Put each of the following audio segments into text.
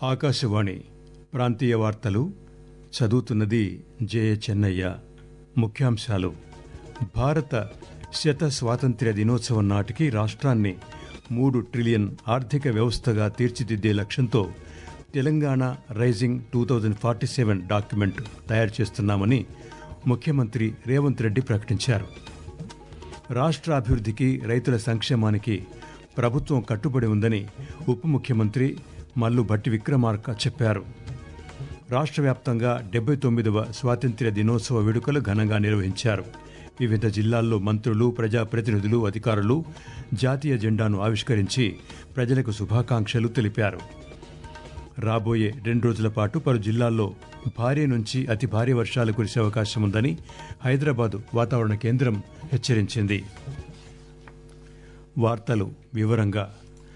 ఆకాశవాణి ప్రాంతీయ వార్తలు చదువుతున్నది జయ చెన్నయ్య ముఖ్యాంశాలు భారత శత స్వాతంత్ర్య దినోత్సవం నాటికి రాష్ట్రాన్ని మూడు ట్రిలియన్ ఆర్థిక వ్యవస్థగా తీర్చిదిద్దే లక్ష్యంతో Telangana rising two thousand forty seven document తయారు చేస్తున్నామని ముఖ్యమంత్రి రేవంత్ రెడ్డి ప్రకటించారు రాష్ట్ర అభివృద్ధికి రైతుల సంక్షేమానికి ప్రభుత్వం కట్టుబడి ఉందని ఉప ముఖ్యమంత్రి మల్లు భట్టి విక్రమార్క చెప్పారు రాష్ట్ర వ్యాప్తంగా డెబ్బై తొమ్మిదవ స్వాతంత్ర్య దినోత్సవ వేడుకలు ఘనంగా నిర్వహించారు వివిధ జిల్లాల్లో మంత్రులు ప్రజాప్రతినిధులు అధికారులు జాతీయ జెండాను ఆవిష్కరించి ప్రజలకు శుభాకాంక్షలు తెలిపారు రాబోయే రెండు రోజుల పాటు పలు జిల్లాల్లో భారీ నుంచి అతి భారీ వర్షాలు కురిసే అవకాశం ఉందని హైదరాబాద్ వాతావరణ కేంద్రం హెచ్చరించింది వార్తలు వివరంగా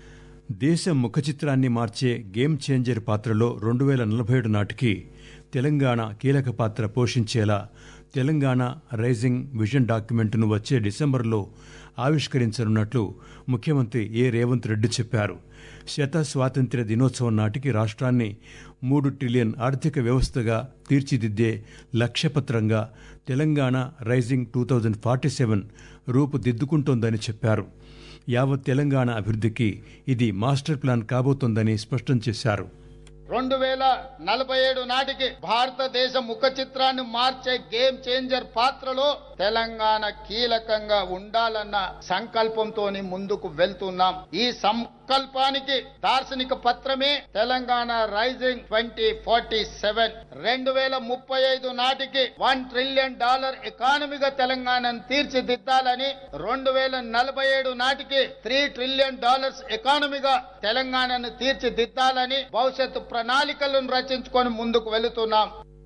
దేశం ముఖ చిత్రాన్ని మార్చే గేమ్ చేంజర్ పాత్రలో రెండు వేల నలభై ఏడు నాటికి తెలంగాణ కీలక పాత్ర పోషించేలా తెలంగాణ రైజింగ్ విజన్ డాక్యుమెంట్ను వచ్చే డిసెంబర్లో ఆవిష్కరించనున్నట్లు ముఖ్యమంత్రి ఏ రేవంత్ రెడ్డి చెప్పారు శత స్వాతంత్ర్య దినోత్సవం నాటికి రాష్ట్రాన్ని మూడు ట్రిలియన్ ఆర్థిక వ్యవస్థగా తీర్చిదిద్దే లక్ష్యపత్రంగా Telangana rising two thousand forty seven రూపుదిద్దుకుంటోందని చెప్పారు యావత్ తెలంగాణ అభివృద్ధికి ఇది మాస్టర్ ప్లాన్ కాబోతోందని స్పష్టం చేశారు రెండు వేల నలభై ఏడు నాటికి భారతదేశ ముఖ చిత్రాన్ని మార్చే గేమ్ చేంజర్ పాత్రలో తెలంగాణ కీలకంగా ఉండాలన్న సంకల్పంతో ముందుకు వెళ్తున్నాం ఈ సంకల్పానికి దార్శనిక పత్రమే Telangana rising twenty forty seven రెండు వేల ముప్పై ఐదు నాటికి వన్ ట్రిలియన్ డాలర్ ఎకానమీగా తెలంగాణను తీర్చిదిద్దాలని రెండు వేల నలభై ఏడు నాటికి త్రీ ట్రిలియన్ డాలర్స్ ఎకానమీగా తెలంగాణను తీర్చిదిద్దాలని భవిష్యత్తు ప్రణాళికలను రచించుకొని ముందుకు వెళుతున్నాం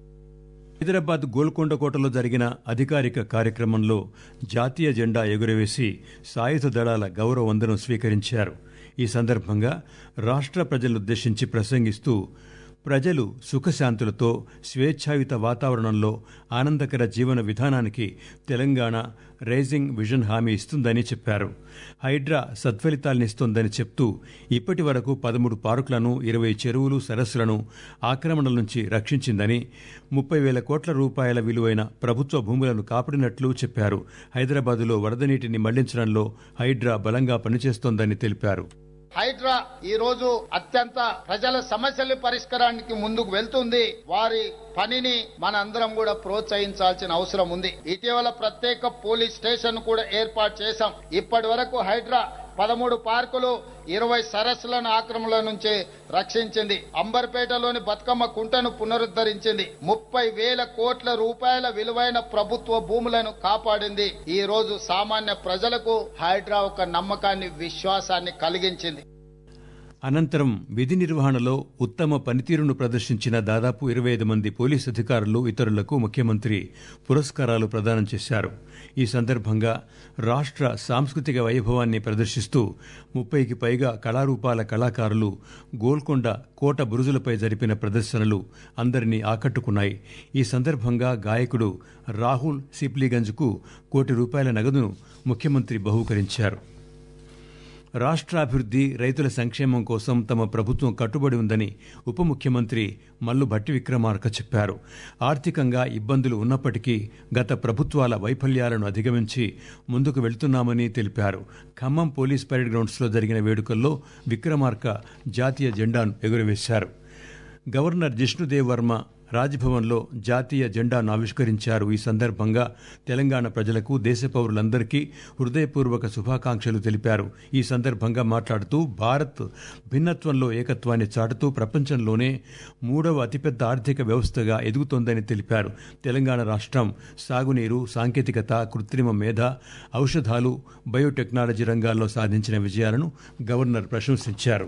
హైదరాబాద్ గోల్కొండ కోటలో జరిగిన అధికారిక కార్యక్రమంలో జాతీయ జెండా ఎగురవేసి సాయుధ దళాల గౌరవ వందనం స్వీకరించారు ఈ సందర్భంగా రాష్ట్ర ప్రజలుద్దేశించి ప్రసంగిస్తూ ప్రజలు సుఖశాంతులతో స్వేచ్ఛాయుత వాతావరణంలో ఆనందకర జీవన విధానానికి తెలంగాణ రైజింగ్ విజన్ హామీ ఇస్తుందని చెప్పారు హైడ్రా సత్ఫలితాలనిస్తోందని చెప్తూ ఇప్పటి వరకు పదమూడు పార్కులను ఇరవై చెరువులు సరస్సులను ఆక్రమణల నుంచి రక్షించిందని ముప్పై వేల కోట్ల రూపాయల విలువైన ప్రభుత్వ భూములను కాపాడినట్లు చెప్పారు హైదరాబాదులో వరద నీటిని మళ్లించడంలో హైడ్రా బలంగా పనిచేస్తోందని తెలిపారు హైడ్రా ఈ రోజు అత్యంత ప్రజల సమస్యల పరిష్కారానికి ముందుకు వెళ్తుంది వారి పనిని మన అందరం కూడా ప్రోత్సహించాల్సిన అవసరం ఉంది ఇటీవల ప్రత్యేక పోలీస్ స్టేషన్ కూడా ఏర్పాటు చేశాం ఇప్పటి వరకు హైడ్రా పదమూడు పార్కులు ఇరవై సరస్సులను ఆక్రమణ నుంచి రక్షించింది అంబర్పేటలోని బతుకమ్మ కుంటను పునరుద్ధరించింది ముప్పై వేల కోట్ల రూపాయల విలువైన ప్రభుత్వ భూములను కాపాడింది ఈ రోజు సామాన్య ప్రజలకు హైడ్రా ఒక నమ్మకాన్ని విశ్వాసాన్ని కలిగించింది అనంతరం విధి నిర్వహణలో ఉత్తమ పనితీరును ప్రదర్శించిన దాదాపు ఇరవై ఐదు మంది పోలీసు అధికారులు ఇతరులకు ముఖ్యమంత్రి పురస్కారాలు ప్రదానం చేశారు ఈ సందర్భంగా రాష్ట్ర సాంస్కృతిక వైభవాన్ని ప్రదర్శిస్తూ ముప్పైకి పైగా కళారూపాల కళాకారులు గోల్కొండ కోట బురుజులపై జరిపిన ప్రదర్శనలు అందరినీ ఆకట్టుకున్నాయి ఈ సందర్భంగా గాయకుడు రాహుల్ సిప్లీగంజ్కు కోటి రూపాయల నగదును ముఖ్యమంత్రి బహూకరించారు రాష్ట్రాభివృద్ధి రైతుల సంక్షేమం కోసం తమ ప్రభుత్వం కట్టుబడి ఉందని ఉప ముఖ్యమంత్రి మల్లు భట్టి విక్రమార్క చెప్పారు ఆర్థికంగా ఇబ్బందులు ఉన్నప్పటికీ గత ప్రభుత్వాల వైఫల్యాలను అధిగమించి ముందుకు వెళ్తున్నామని తెలిపారు ఖమ్మం పోలీస్ పరేడ్ గ్రౌండ్స్లో జరిగిన వేడుకల్లో విక్రమార్క జాతీయ జెండాను ఎగురవేశారు గవర్నర్ జిష్ణుదేవ్ వర్మ రాజ్భవన్లో జాతీయ జెండాను ఆవిష్కరించారు ఈ సందర్భంగా తెలంగాణ ప్రజలకు దేశ పౌరులందరికీ హృదయపూర్వక శుభాకాంక్షలు తెలిపారు ఈ సందర్భంగా మాట్లాడుతూ భారత్ భిన్నత్వంలో ఏకత్వాన్ని చాటుతూ ప్రపంచంలోనే మూడవ అతిపెద్ద ఆర్థిక వ్యవస్థగా ఎదుగుతోందని తెలిపారు తెలంగాణ రాష్ట్రం సాగునీరు సాంకేతికత కృత్రిమ మేధ ఔషధాలు బయోటెక్నాలజీ రంగాల్లో సాధించిన విజయాలను గవర్నర్ ప్రశంసించారు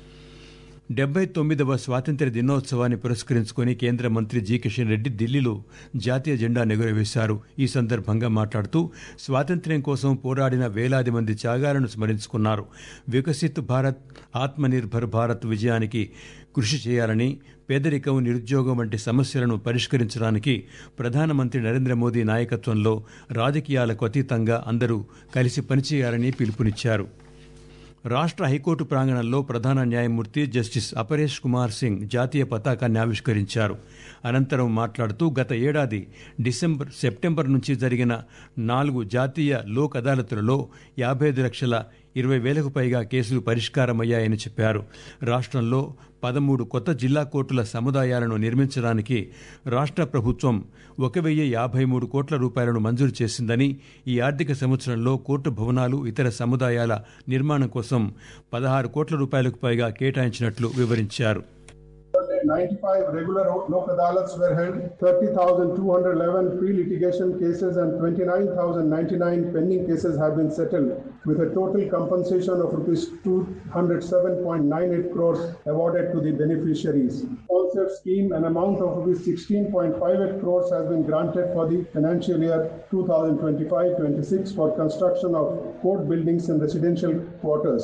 డెబ్బై తొమ్మిదవ స్వాతంత్ర్య దినోత్సవాన్ని పురస్కరించుకుని కేంద్ర మంత్రి జి కిషన్ రెడ్డి ఢిల్లీలో జాతీయ జెండా ఎగురవేశారు ఈ సందర్భంగా మాట్లాడుతూ స్వాతంత్ర్యం కోసం పోరాడిన వేలాది మంది త్యాగాలను స్మరించుకున్నారు వికసిత్ భారత్ ఆత్మనిర్భర్ భారత్ విజయానికి కృషి చేయాలని పేదరికం నిరుద్యోగం వంటి సమస్యలను పరిష్కరించడానికి ప్రధానమంత్రి నరేంద్ర మోదీ నాయకత్వంలో రాజకీయాలకు అతీతంగా అందరూ కలిసి పనిచేయాలని పిలుపునిచ్చారు రాష్ట్ర హైకోర్టు ప్రాంగణంలో ప్రధాన న్యాయమూర్తి జస్టిస్ అపరేష్ కుమార్ సింగ్ జాతీయ పతాకాన్ని ఆవిష్కరించారు అనంతరం మాట్లాడుతూ గత ఏడాది డిసెంబర్ సెప్టెంబర్ నుంచి జరిగిన నాలుగు జాతీయ లోక్ అదాలతులలో యాభై ఐదు లక్షల ఇరవై వేలకు పైగా కేసులు పరిష్కారమయ్యాయని చెప్పారు రాష్ట్రంలో పదమూడు కొత్త జిల్లా కోర్టుల సముదాయాలను నిర్మించడానికి రాష్ట్ర ప్రభుత్వం ఒక వెయ్యి యాభై మూడు కోట్ల రూపాయలను మంజూరు చేసిందని ఈ ఆర్థిక సంవత్సరంలో కోర్టు భవనాలు ఇతర సముదాయాల నిర్మాణం కోసం పదహారు కోట్ల రూపాయలకు పైగా కేటాయించినట్లు వివరించారు 95 regular Lok Adalats were held, 30,211 pre-litigation cases and 29,099 pending cases have been settled with a total compensation of rupees 207.98 crores awarded to the beneficiaries. Sponsored scheme, an amount of rupees 16.58 crores has been granted for the financial year 2025-26 for construction of court buildings and residential quarters.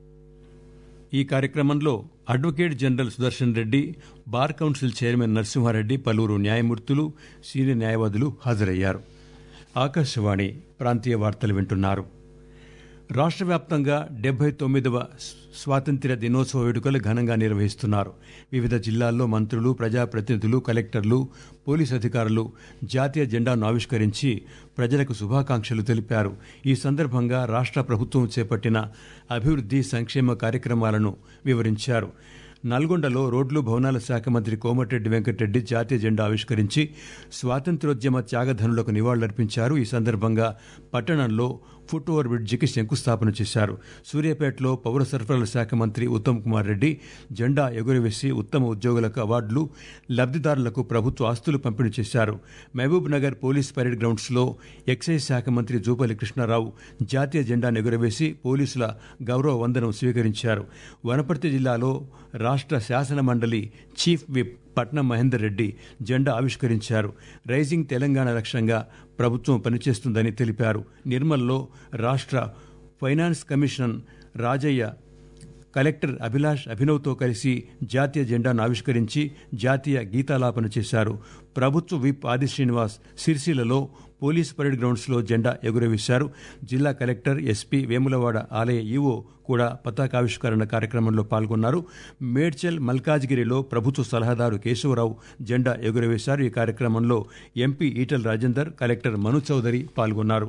ఈ కార్యక్రమంలో advocate general Sudarshan Reddy bar council chairman Narasimha Reddy పలువురు న్యాయమూర్తులు senior న్యాయవాదులు హాజరయ్యారు ఆకాశవాణి ప్రాంతీయ వార్తలు వింటున్నారు రాష్ట్ర వ్యాప్తంగా డెబ్బై తొమ్మిదవ స్వాతంత్ర్య దినోత్సవ వేడుకలు ఘనంగా నిర్వహిస్తున్నారు వివిధ జిల్లాల్లో మంత్రులు ప్రజాప్రతినిధులు కలెక్టర్లు పోలీస్ అధికారులు జాతీయ జెండాను ఆవిష్కరించి ప్రజలకు శుభాకాంక్షలు తెలిపారు ఈ సందర్భంగా రాష్ట్ర ప్రభుత్వం చేపట్టిన అభివృద్ధి సంక్షేమ కార్యక్రమాలను వివరించారు నల్గొండలో రోడ్లు భవనాల శాఖ మంత్రి కోమటిరెడ్డి వెంకటరెడ్డి జాతీయ జెండా ఆవిష్కరించి స్వాతంత్ర్యోద్యమ త్యాగధనులకు నివాళులర్పించారు ఈ సందర్భంగా పట్టణంలో ఫుట్ ఓవర్ బ్రిడ్జికి శంకుస్థాపన చేశారు సూర్యాపేటలో పౌర సరఫరాల శాఖ మంత్రి ఉత్తమ్ కుమార్ రెడ్డి జెండా ఎగురవేసి ఉత్తమ ఉద్యోగులకు అవార్డులు లబ్దిదారులకు ప్రభుత్వ ఆస్తులు పంపిణీ చేశారు Mahabub Nagar police parade grounds లో ఎక్సైజ్ శాఖ మంత్రి జూపల్లి కృష్ణారావు జాతీయ జెండాను ఎగురవేసి పోలీసుల గౌరవ వందనం స్వీకరించారు వనపర్తి జిల్లాలో రాష్ట్ర శాసన మండలి చీఫ్ విప్ పట్నం మహేందర్ రెడ్డి జెండా ఆవిష్కరించారు రైజింగ్ తెలంగాణ లక్ష్యంగా ప్రభుత్వం పనిచేస్తుందని తెలిపారు నిర్మల్లో రాష్ట్ర finance commission Rajaiah collector Abhilash అభినవ్తో కలిసి జాతీయ జెండాను ఆవిష్కరించి జాతీయ గీతాలాపన చేశారు ప్రభుత్వ విప్ ఆది శ్రీనివాస్ సిరిసిల్లలో పోలీస్ పరేడ్ గ్రౌండ్స్లో జెండా ఎగురవేశారు జిల్లా కలెక్టర్ ఎస్పీ వేములవాడ ఆలయ ఈవో కూడా పతాకావిష్కరణ కార్యక్రమంలో పాల్గొన్నారు మేడ్చల్ మల్కాజ్గిరిలో ప్రభుత్వ సలహాదారు కేశవరావు జెండా ఎగురవేశారు ఈ కార్యక్రమంలో ఎంపీ ఈటల రాజేందర్ కలెక్టర్ మను చౌదరి పాల్గొన్నారు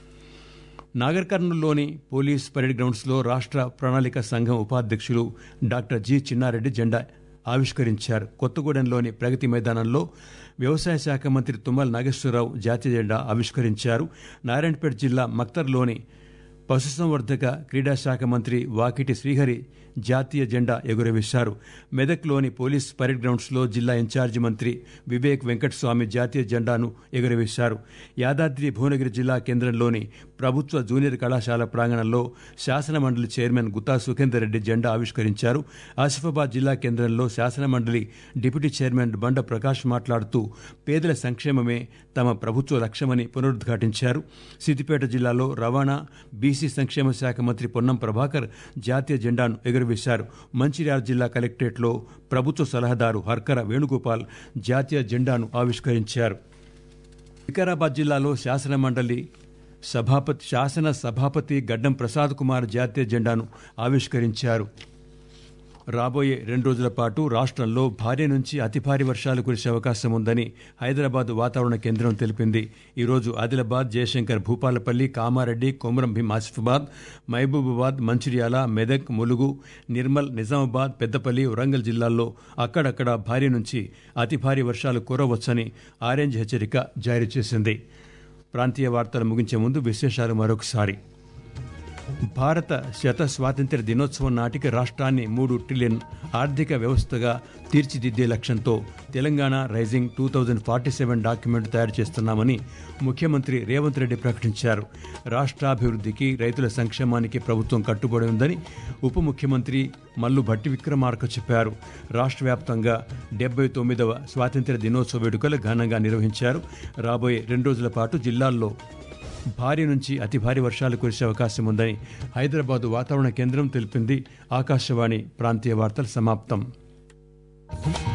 నాగర్ కర్నూలులోని పోలీస్ పరేడ్ గ్రౌండ్స్లో రాష్ట్ర ప్రణాళిక సంఘం ఉపాధ్యక్షులు డాక్టర్ జి చిన్నారెడ్డి జెండా ఆవిష్కరించారు కొత్తగూడెంలోని ప్రగతి మైదానంలో వ్యవసాయ శాఖ మంత్రి తుమ్మల నాగేశ్వరరావు జాతీయ జెండా ఆవిష్కరించారు నారాయణపేట జిల్లా మక్తర్లోని పశుసంవర్ధక క్రీడా శాఖ మంత్రి వాకిటి శ్రీహరి జాతీయ జెండా ఎగురవేశారు మెదక్లోని పోలీస్ పరేడ్ గ్రౌండ్స్లో జిల్లా ఇన్ఛార్జి మంత్రి వివేక్ వెంకటస్వామి జాతీయ జెండాను ఎగురవేశారు యాదాద్రి భువనగిరి జిల్లా కేంద్రంలోని ప్రభుత్వ జూనియర్ కళాశాల ప్రాంగణంలో శాసన మండలి చైర్మన్ గుత్తా సుఖేందర్ రెడ్డి జెండా ఆవిష్కరించారు ఆసిఫాబాద్ జిల్లా కేంద్రంలో శాసన మండలి డిప్యూటీ చైర్మన్ బండ ప్రకాష్ మాట్లాడుతూ పేదల సంక్షేమమే తమ ప్రభుత్వ లక్ష్యమని పునరుద్ఘాటించారు సిద్దిపేట జిల్లాలో రవాణా బీసీ సంక్షేమ శాఖ మంత్రి పొన్నం ప్రభాకర్ జాతీయ జెండాను ఎగురవేశారు మంచిర్యాల జిల్లా కలెక్టరేట్లో ప్రభుత్వ సలహాదారు హర్కర వేణుగోపాల్ జాతీయ జెండాను ఆవిష్కరించారు వికారాబాద్ జిల్లాలో శాసన మండలి సభాపతి శాసన సభాపతి గడ్డం ప్రసాద్ కుమార్ జాతీయ జెండాను ఆవిష్కరించారు రాబోయే రెండు రోజుల పాటు రాష్ట్రంలో భారీ నుంచి అతి భారీ వర్షాలు కురిసే అవకాశం ఉందని హైదరాబాద్ వాతావరణ కేంద్రం తెలిపింది ఈరోజు ఆదిలాబాద్ జయశంకర్ భూపాలపల్లి కామారెడ్డి కొమరం భీం ఆసిఫాబాద్ మహబూబాబాద్ మంచిర్యాల మెదక్ ములుగు నిర్మల్ నిజామాబాద్ పెద్దపల్లి వరంగల్ జిల్లాల్లో అక్కడక్కడ భారీ నుంచి అతి భారీ వర్షాలు కురవచ్చని ఆరెంజ్ హెచ్చరిక జారీ చేసింది ప్రాంతీయ వార్తలు ముగించే ముందు విశేషాలు మరొకసారి భారత శత స్వాతంత్ర్య దినోత్సవం నాటికి రాష్ట్రాన్ని మూడు ట్రిలియన్ ఆర్థిక వ్యవస్థగా తీర్చిదిద్దే లక్ష్యంతో Telangana rising two thousand forty seven document తయారు చేస్తున్నామని ముఖ్యమంత్రి రేవంత్ రెడ్డి ప్రకటించారు రాష్ట్రాభివృద్ధికి రైతుల సంక్షేమానికి ప్రభుత్వం కట్టుబడి ఉందని ఉప ముఖ్యమంత్రి మల్లు భట్టి విక్రమార్క చెప్పారు రాష్ట్ర వ్యాప్తంగా డెబ్బై తొమ్మిదవ స్వాతంత్ర్య దినోత్సవ వేడుకలు ఘనంగా నిర్వహించారు రాబోయే రెండు రోజుల పాటు జిల్లాల్లో భారీ నుంచి అతి భారీ వర్షాలు కురిసే అవకాశం ఉందని హైదరాబాద్ వాతావరణ కేంద్రం తెలిపింది ఆకాశవాణి ప్రాంతీయ వార్తలు సమాప్తం